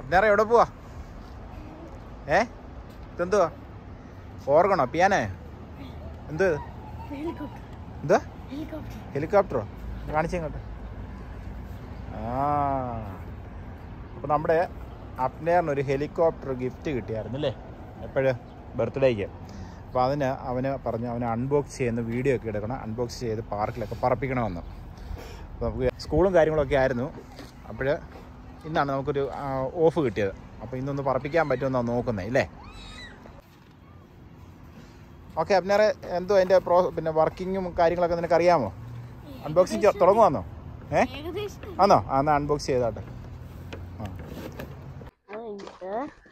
നേരെ എവിടെ പോവാ ഏ ഇതെന്തുവാ ഓർഗണോ പിയാനേ എന്ത് ഹെലികോപ്റ്റർ എന്താ ഹെലികോപ്റ്റർ ഹെലികോപ്റ്ററോ കാണിച്ചേ ഇങ്ങോട്ട് ആ അപ്പോൾ നമ്മുടെ അപ്നേറിന് ഒരു ഹെലികോപ്റ്റർ ഗിഫ്റ്റ് കിട്ടിയായിരുന്നു അല്ലേ എപ്പോഴ് ബർത്ത്ഡേക്ക് അപ്പോൾ അതിന് അവന് പറഞ്ഞു അവന് അൺബോക്സ് ചെയ്യുന്ന വീഡിയോ ഒക്കെ എടുക്കണം അൺബോക്സ് ചെയ്ത് പാർക്കിലൊക്കെ പറപ്പിക്കണമെന്ന് അപ്പോൾ നമുക്ക് സ്കൂളും കാര്യങ്ങളൊക്കെ ആയിരുന്നു അപ്പോൾ ഇന്നാണ് നമുക്കൊരു ഓഫ് കിട്ടിയത് അപ്പോൾ ഇന്നൊന്ന് പറപ്പിക്കാൻ പറ്റുമെന്നാണ് നോക്കുന്നത് ഇല്ലേ ഓക്കെ അപ്നേറെ എന്തോ അതിൻ്റെ പ്രോ പിന്നെ വർക്കിങ്ങും കാര്യങ്ങളൊക്കെ നിനക്ക് അറിയാമോ അൺബോക്സിങ് തുടങ്ങുവാന്നോ ഏ ഏകദേശം ആന്നോ ആ എന്നാൽ അൺബോക്സ് ചെയ്താട്ടെ ആ ഇത്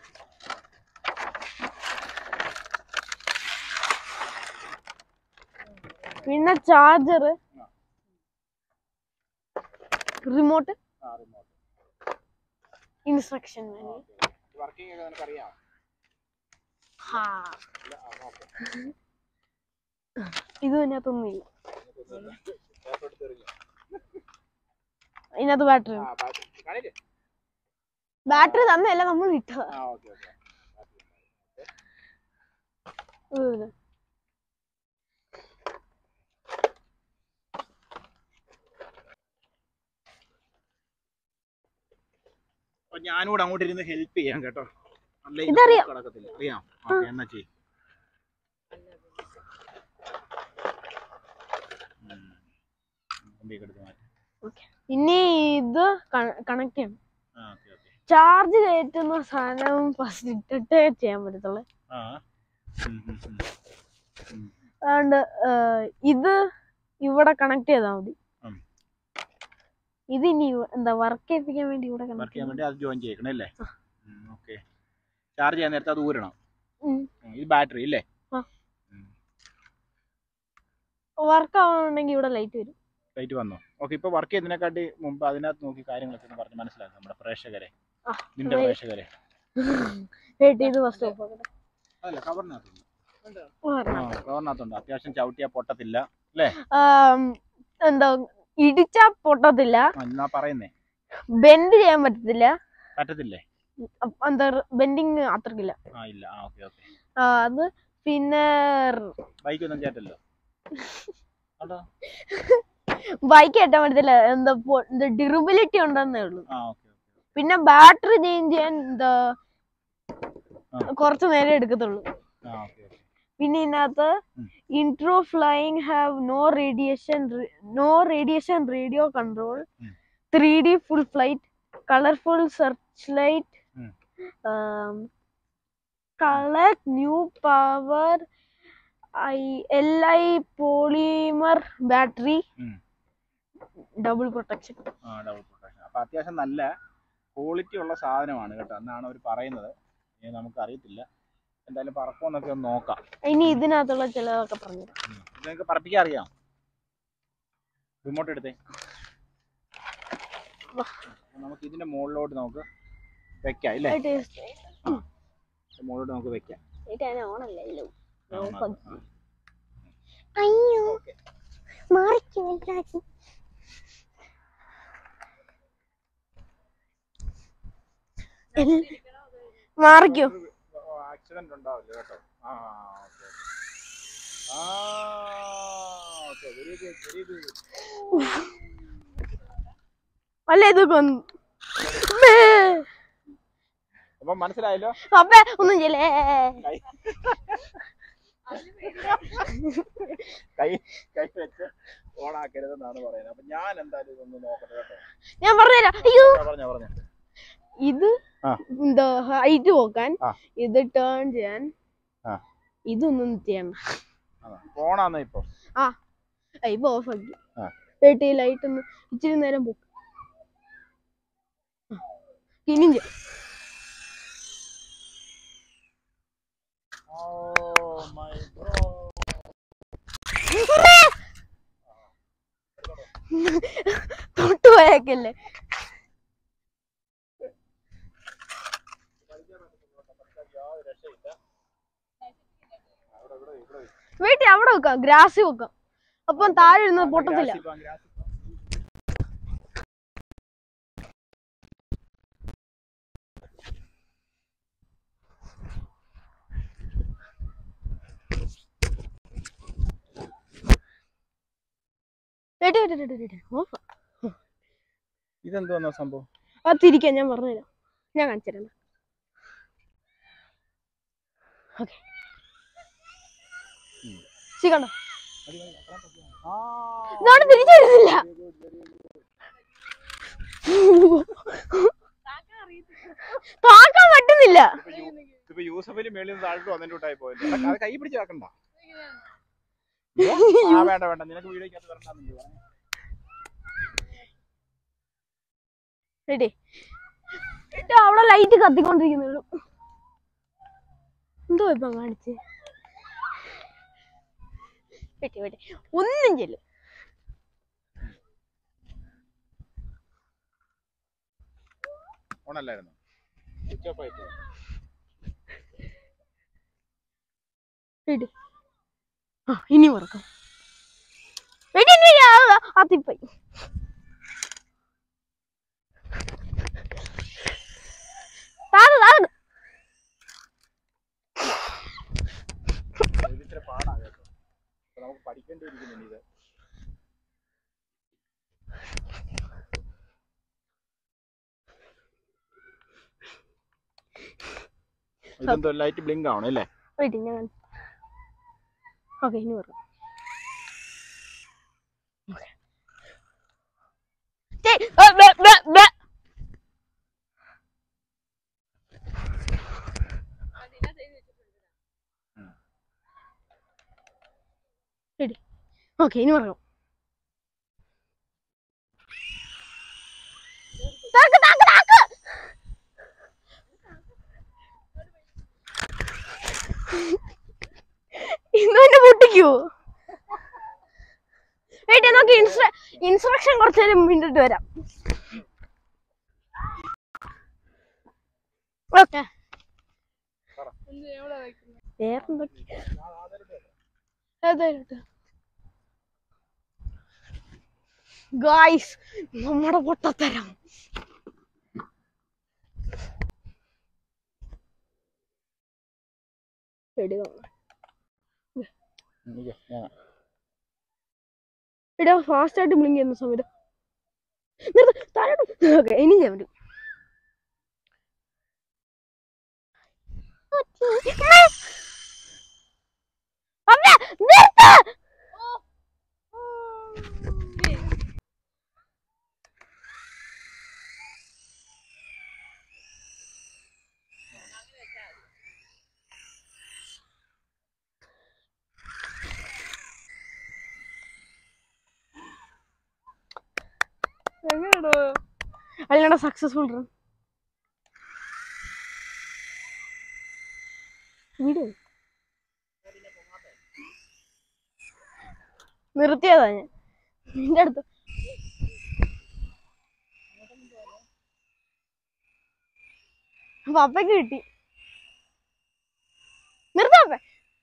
പിന്നെ charger remote instruction manual working ഒക്കെ നിനക്ക് അറിയാം ഹാ ഇത് ഇതിനകത്തൊന്നും ഇല്ല ഇതിനകത്ത് ബാറ്ററി ബാറ്ററി തന്നെയല്ല നമ്മൾ ഇട്ടതാ ആ ഓക്കെ ഓക്കെ ഇത്. അപ്പൊ ഞാനൂടെ അങ്ങോട്ട് ഇരുന്ന് ഹെൽപ്പ് ചെയ്യാം കേട്ടോ അല്ല ഇത് ഇതറിയാം. കിടക്കത്തില്ല അറിയാം ഓക്കെ എന്നാ ചെയ്യും ഇനി ഇത് കണക്ട് ചെയ്യണം ഓക്കെ ഓക്കെ ചാർജ് കയറ്റുന്ന സാധനം ഫസ്റ്റ് ഇട്ടിട്ടേ ചെയ്യാൻ പറ്റത്തുള്ളൂ ആ ഉം, ഉം, ഉം. ഉം. അതുകൊണ്ട് ഏഹ്, ഇത് ഇവിടെ കണക്ട് ചെയ്താൽ മതി ഉം. ഇത് ഇനി ഇവ- എന്താ വർക്ക് ചെയ്യിപ്പിക്കാൻ വേണ്ടി ഇവിടെ വർക്ക് കണക്ട് ചെയ്യാൻ ചെയ്യണം വേണ്ടി അത് ജോയിൻ ചെയ്യണം അല്ലേ ഓക്കെ ചാർജ് ചെയ്യാൻ നേരത്തെ അത് ഊരണം ഉം. ഉം, ഇത് ബാറ്ററി ഇല്ലേ വർക്ക് ആവുന്നുണ്ടെങ്കിൽ ഇവിടെ ലൈറ്റ് വരും ലൈറ്റ് വന്നു ഓക്കെ ഇപ്പൊ വർക്ക് ചെയ്യുന്നതിനെക്കാട്ടി മുമ്പ് അതിനകത്ത് നോക്കി കാര്യങ്ങളൊക്കെ ഒന്ന് പറഞ്ഞ് മനസ്സിലാക്കാം നമ്മുടെ പ്രേക്ഷകരെ ആ, നിന്റെ അതെ. പ്രേക്ഷകരെ വെയിറ്റ് ചെയ്ത് ഫസ്റ്റ് ഓഫ് ആക്കട്ടെ അല്ല കവറിനകത്തുണ്ട് ഒരെണ്ണം. കവറിനകത്തുണ്ട് അത്യാവശ്യം ചവിട്ടിയാ പൊട്ടത്തില്ല അല്ലേ ആം, എന്താ ഇടിച്ചാ പൊട്ടത്തില്ല ആ, എന്നാ പറയുന്നേ ബെൻഡ് ചെയ്യാൻ പറ്റത്തില്ല പറ്റത്തില്ലേ അപ്പ- എന്താ ബെൻഡിങ് അത്രക്കില്ല ആ ഇല്ല ആ ഓക്കെ ഓക്കെ ആ, അത് പിന്നെ ബൈക്ക് ഒന്നും കേട്ടല്ലോ കേട്ടോ ബൈക്ക് കയറ്റാൻ പറ്റത്തില്ല എന്താ ഡ്യൂറബിലിറ്റി ഉണ്ടെന്നേ ഉള്ളൂ ആ ഓക്കെ ഓക്കെ പിന്നെ ബാറ്ററി ചേഞ്ച് ചെയ്യാൻ എന്താ ആ. കുറച്ച് നേരം എടുക്കത്തുള്ളൂ ആ ഓക്കെ ഓക്കെ പിന്നെ ഇതിനകത്ത് ഉം. Intro flying have no radiation no radiation radio control ഉം. Three D full flight colourful search light ഉം. Colour new power I L I polymer battery ഉം. ഡബിൾ പ്രൊട്ടക്ഷൻ ആ ഡബിൾ പ്രൊട്ടക്ഷൻ അപ്പൊ അത്യാവശ്യം നല്ല ക്വാളിറ്റി ഉള്ള സാധനമാണ് കേട്ടോ എന്നാണ് അവർ പറയുന്നത് ഇനി നമുക്ക് അറിയത്തില്ല എന്തായാലും പറക്കുമെന്നൊക്കെ ഒന്ന് നോക്കാം ഇനി ഇതിനകത്തുള്ള ചിലതൊക്കെ പറഞ്ഞു ഉം. ഇത് നിങ്ങൾക്ക് പറപ്പിക്കാൻ അറിയാം റിമോട്ട് എടുത്തേ വാ. അപ്പൊ നമുക്ക് ഇതിന്റെ മുകളിലോട്ട് നമുക്ക് വെക്കാം ഇല്ലേ മുകളിലോട്ട് നമുക്ക് വെക്കാം ഓണല്ലോ ആ, ആ, ആ. അയ്യോ ഓക്കെ മാറിക്കോ മാറിക്കോ ആക്സിഡന്റ് ഉണ്ടാവില്ല കേട്ടോ ആ ഓക്കെ ആ okay very good very good അല്ല ഇത് കൊന്നു അപ്പൊ മനസ്സിലായല്ലോ അപ്പേ ഒന്നും ചെയ്യലേ കൈ കൈ കൈ വെച്ച് ഓണാക്കരുതെന്നാണ് പറയുന്നത് അപ്പൊ ഞാൻ എന്തായാലും ഇതൊന്ന് നോക്കട്ടെ കേട്ടോ ഞാൻ പറഞ്ഞുതരാം അയ്യോ പറഞ്ഞ പറഞ്ഞ ഇത് ആ. എന്താ ഹൈറ്റ് നോക്കാൻ ആ. ഇത് ടേൺ ചെയ്യാൻ ആ. ഇതൊന്നും ചെയ്യണം ഫോണാന്ന് ഇപ്പൊ ആ ഇപ്പൊ ഓഫ് ആക്കി ആ. വെട്ടി ലൈറ്റ് ഒന്ന് ഇച്ചിരി നേരം പോകും ഇനിയും ചെയ്യാം ഓ മൈ തൊട്ടുപോയേക്കല്ലേ വീട്ടിൽ അവിടെ വെക്കാം ഗ്രാസ് വെക്കാം അപ്പം താഴെ ഇരുന്ന് പൊട്ടത്തില്ല wait wait wait wait off ഇതെന്തോന്നാ സംഭവം അത് തിരിക്കാൻ ഞാൻ പറഞ്ഞുതരാം ഞാൻ കാണിച്ചു തരാം ഓക്കെ ശരി കണ്ടോ ഇതോടെ തിരിച്ചു വരുന്നില്ല താക്കാൻ പറ്റുന്നില്ല ഇപ്പൊ യൂസഫിന് മേളിൽ നിന്ന് താഴോട്ട് വന്നിട്ട് വിട്ടായി പോയത് അത് കൈ പിടിച്ച് ആക്കണ്ട ആ വേണ്ട വേണ്ട നിനക്ക് വീഡിയോക്കകത്ത് വരണ്ടെന്നില്ല റെഡി ഏട്ടാ അവിടെ ലൈറ്റ് കത്തിക്കൊണ്ടിരിക്കുന്നുള്ളൂ എന്തോ ഇപ്പൊ കാണിച്ച് വെട്ടി വെട്ടി ഒന്നും ചെല്ലു ഓണല്ലായിരുന്നു സ്വിച്ച് ഓഫ് ആയി പോയി. വെടി ആ ഇനി മറക്കാം വെടി ഇനി വെടി. ആ, ആ, അതിപ്പോയി താഴെ താഴെ ഇത് ഇച്ചിരി പാടാ കേട്ടോ അപ്പൊ നമുക്ക് പഠിക്കേണ്ടിയിരിക്കുന്നു ഇത് ഇതെന്തോ ലൈറ്റ് ബ്ലിങ്ക് ആവണം അല്ലേ വെടി ഞാൻ ഓക്കെ ഇനി മറക്കാം ഏയ്, ബ, ബ, ബ, ബ. റെഡി ഓക്കെ ഇനി പറയാം താക്ക് താക്ക് താക്ക് ഇന്നെ പൊട്ടിക്കോ വെയിറ്റ് നോക്കി ഇൻസ്ട്രക്ഷൻ കുറച്ച് നേരം മുന്നിട്ട് വരാം ഓക്കെ വേറെന്തൊക്കെ ഗായ്സ് നമ്മുടെ പൊട്ടത്തരം എടി എടാ ഫാസ്റ്റ് ആയിട്ട് ബ്ലിങ്ക് ചെയ്യുന്ന സമയത്ത് നിർത്ത് താഴോട്ട് ഓക്കെ ഇനി ചെയ്യാൻ പറ്റും അമ്മ, നിർത്ത്! എങ്ങനെയാടോ അല്ലാണ്ട് സക്സസ്ഫുൾ റൺ വീട് നിർത്തിയതാ ഞാൻ നിന്റെ അടുത്ത് പപ്പയ്ക്ക് കിട്ടി നിർത്താപ്പ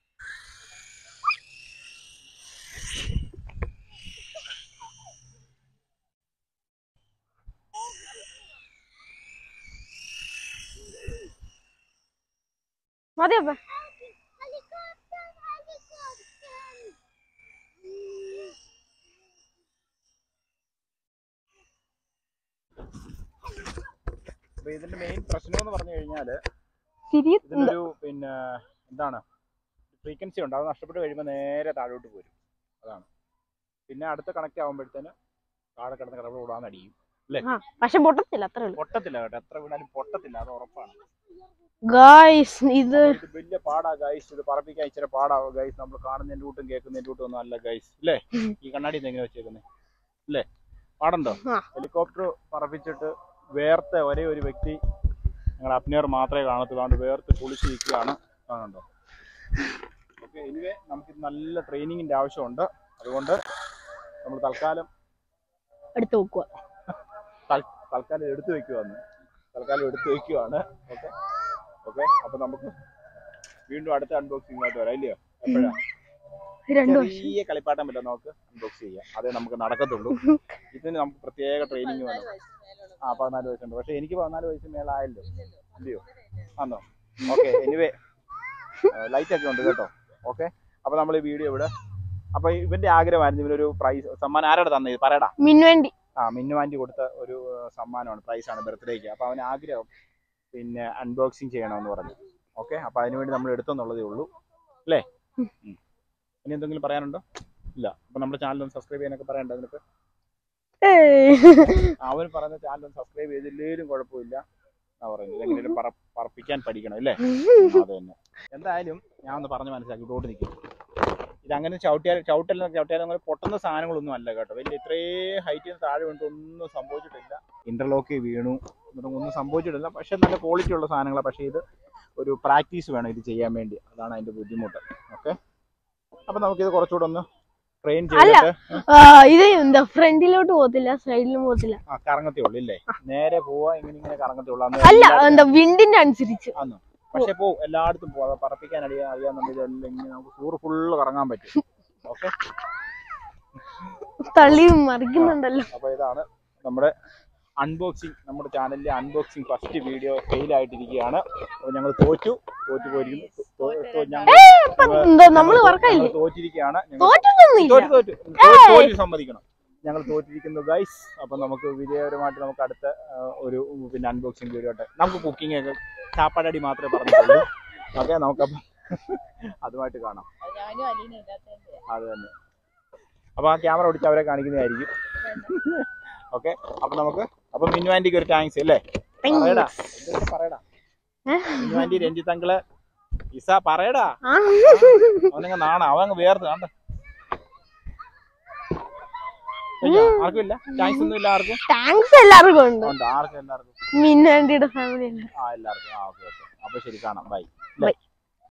മതിയപ്പ അപ്പൊ ഇതിന്റെ മെയിൻ പ്രശ്നം എന്ന് പറഞ്ഞു കഴിഞ്ഞാല് തിരി ഇതിനൊരു പിന്നെ എന്താണ് ഫ്രീക്വൻസി ഉണ്ട് അത് നഷ്ടപ്പെട്ട് കഴിയുമ്പോൾ നേരെ താഴോട്ട് പോരും അതാണ് പിന്നെ അടുത്ത കണക്ട് ആകുമ്പോഴത്തേന് താഴെ കിടന്ന് കിടന്ന് ഓടാൻ അടിയും ആ പക്ഷെ പൊട്ടത്തില്ല അത്രേ ഉള്ളൂ പൊട്ടത്തില്ല കേട്ടോ എത്ര വീണാലും പൊട്ടത്തില്ല അത് ഉറപ്പാണ് ഗായ്സ് ഇത് ഇത് വലിയ പാടാ ഗൈസ് ഇത് പറപ്പിക്കാൻ ഇച്ചിരി പാടാ ഗൈസ് നമ്മൾ കാണുന്നതിന്റെ കൂട്ടും കേൾക്കുന്നതിന്റെ കൂട്ടും ഒന്നും അല്ല ഗൈസ് അല്ലേ ഈ കണ്ണാടി എങ്ങനെ വെച്ചേക്കുന്നത് അല്ലേ പാടുണ്ടോ ആ. ഹെലികോപ്റ്റർ പറപ്പിച്ചിട്ട് വേർത്ത ഒരേ ഒരു വ്യക്തി ഞങ്ങളുടെ അപ്നിയർ മാത്രമേ കാണത്തുള്ളൂ അതുകൊണ്ട് വേർത്ത് കുളിച്ച് നിൽക്കുകയാണ് കാണുന്നുണ്ടോ ഓക്കെ എനിവേ നമുക്ക് നല്ല ട്രെയിനിങ്ങിന്റെ ആവശ്യമുണ്ട് അതുകൊണ്ട് നമ്മൾ തൽക്കാലം എടുത്ത് നോക്കുക തൽ- തൽക്കാലം എടുത്തു വെക്കുവാന്ന് തൽക്കാലം എടുത്തു വെക്കുവാണ് ഓക്കെ ഓക്കെ അപ്പൊ നമുക്ക് വീണ്ടും അടുത്ത അൺബോക്സിംഗ് ആയിട്ട് വരാം ഇല്ലയോ എപ്പോഴാ രണ്ടു വർഷം ചെറിയ കളിപ്പാട്ടം പറ്റും നമുക്ക് അൺബോക്സ് ചെയ്യാം അതേ നമുക്ക് നടക്കത്തുള്ളൂ ഇതിന് നമുക്ക് പ്രത്യേക ട്രെയിനിങ് വേണം ആ പതിനാല് വയസ്സുണ്ട് പക്ഷെ എനിക്ക് പതിനാല് വയസ്സ് മേലായല്ലോ ഇല്ലയോ ആന്നോ ഓക്കെ എനിവേ ലൈറ്റ് ഒക്കെ ഉണ്ട് കേട്ടോ ഓക്കെ അപ്പൊ നമ്മൾ ഈ വീഡിയോ ഇവിടെ അപ്പൊ ഇവന്റെ ആഗ്രഹമായിരുന്നു ഇവനൊരു പ്രൈസ് സമ്മാനം ആരാടെ തന്നെ പറയടാ മിൻവണ്ടി ആ മിന്നുവാൻറ്റി കൊടുത്ത ഒരു ഏഹ്, സമ്മാനമാണ് പ്രൈസാണ് ബർത്ത്ഡേക്ക് അപ്പോൾ അവൻ ആഗ്രഹം പിന്നെ അൺബോക്സിങ് ചെയ്യണമെന്ന് പറഞ്ഞു ഓക്കെ അപ്പോൾ അതിനുവേണ്ടി നമ്മൾ എടുത്തെന്നുള്ളതേ ഉള്ളൂ അല്ലേ ഉം. ഇനി എന്തെങ്കിലും പറയാനുണ്ടോ ഇല്ല അപ്പോൾ നമ്മുടെ ചാനൽ ഒന്ന് സബ്സ്ക്രൈബ് ചെയ്യാനൊക്കെ പറയണ്ട നിനക്ക് അവൻ പറഞ്ഞ ചാനൽ ഒന്ന് സബ്സ്ക്രൈബ് ചെയ്തില്ലേലും കുഴപ്പമില്ല എന്നാ പറയുന്നത് എങ്ങനെയും പറ പറപ്പിക്കാൻ പഠിക്കണം അല്ലേ അത് തന്നെ എന്തായാലും ഞാൻ ഒന്ന് പറഞ്ഞ് മനസ്സിലാക്കി ഇതോട്ട് നിൽക്കും ഇതങ്ങനെ ചവിട്ടിയാൽ ചവിട്ടല്ല ചവിട്ടിയാലും അങ്ങനെ പൊട്ടുന്ന സാധനങ്ങളൊന്നും അല്ല കേട്ടോ വലിയ ഇത്രേ ഹൈറ്റിൽ നിന്ന് താഴെ വീണിട്ട് ഒന്നും സംഭവിച്ചിട്ടില്ല ഇന്റർലോക്ക് വീണു എന്നിട്ട് ഒന്നും സംഭവിച്ചിട്ടില്ല പക്ഷെ നല്ല ക്വാളിറ്റി ഉള്ള സാധനങ്ങളാണ് പക്ഷേ ഇത് ഒരു പ്രാക്ടീസ് വേണം ഇത് ചെയ്യാൻ വേണ്ടി അതാണ് അതിന്റെ ബുദ്ധിമുട്ട് ഓക്കെ അപ്പൊ നമുക്കിത് കുറച്ചുകൂടെ ഒന്ന് ട്രെയിൻ അല്ല. ചെയ്തിട്ട് ആ, ഇത് എന്താ ഫ്രണ്ടിലോട്ട് പോകത്തില്ല സൈഡിലും പോകത്തില്ല ആ കറങ്ങത്തേ ഉള്ളൂ ഇല്ലേ നേരെ പോവാ ഇങ്ങനെ ഇങ്ങനെ കറങ്ങത്തേ ഉള്ളൂ അന്ന് അല്ല എല്ലായിടത്തും- എന്താ വിണ്ടിന്റെ അനുസരിച്ച് ആന്നോ പക്ഷെ പോ എല്ലായിടത്തും പോവാ പറപ്പിക്കാൻ അറിയാ അറിയാന്നുണ്ടെങ്കിൽ എല്ലാം ഇങ്ങനെ നമുക്ക് ടൂർ ഫുള്ള് കറങ്ങാൻ പറ്റും ഓക്കെ തള്ളി മറിക്കുന്നുണ്ടല്ലോ അപ്പൊ ഇതാണ് നമ്മുടെ അൺബോക്സിങ് നമ്മുടെ ചാനലിലെ അൺബോക്സിങ് ഫസ്റ്റ് വീഡിയോ ഫെയിൽ ആയിട്ടിരിക്കുകയാണ് അപ്പൊ ഞങ്ങൾ തോറ്റു തോറ്റു പോയിരിക്കുന്നു തോ- തോ- ഞങ്ങൾ ഇപ്പൊ എന്താ നമ്മള് വർക്കായില്ലേ ഞങ്ങൾ തോറ്റിരിക്കുകയാണ് ഞങ്ങൾ തോറ്റൊന്നുമില്ല തോറ്റു തോറ്റു തോറ്റു തോറ്റു സമ്മതിക്കണം ഞങ്ങൾ തോറ്റിരിക്കുന്നു ഗൈസ് അപ്പൊ നമുക്ക് വിജയകരമായിട്ട് നമുക്ക് അടുത്ത ആ, ഒരു പിന്നെ അൺബോക്സിംഗ് വീഡിയോ ആയിട്ട് നമുക്ക് കുക്കിംഗ് ഒക്കെ ചാപ്പാടടി മാത്രമേ പറഞ്ഞിട്ടുള്ളൂ ഓക്കെ നമുക്കപ്പം അതുമായിട്ട് കാണാം ഞാനും അലീനും ഇല്ലാത്തതിന്റെ അത് തന്നെ അപ്പൊ ആ ക്യാമറ ഓടിച്ച് അവരെ കാണിക്കുന്നതായിരിക്കും ഓക്കെ അപ്പൊ നമുക്ക് അപ്പൊ മിന്നു ആന്റിക്ക് ഒരു താങ്ക്സ് അല്ലേ പറയടാ എന്തൊക്കെ പറയടാ മിന്നു ആന്റി രഞ്ജിത്ത് അങ്കിള് ഇസ പറയടാ ആ. അവനങ്ങ് നാണ അവങ്ങ് വേർത്ത് കണ്ട ആർക്കും ഇല്ല താങ്ക്സ് ഒന്നും ഇല്ല ആർക്കും താങ്ക്സ് എല്ലാവർക്കും ഉണ്ട് ഉണ്ട് ആർക്കും എല്ലാവർക്കും മിന്നാണ്ടിയുടെ ഫാമിലി ആ എല്ലാവർക്കും ആ ഓക്കെ ഓക്കെ അപ്പൊ ശരി കാണാം ബൈ Bye.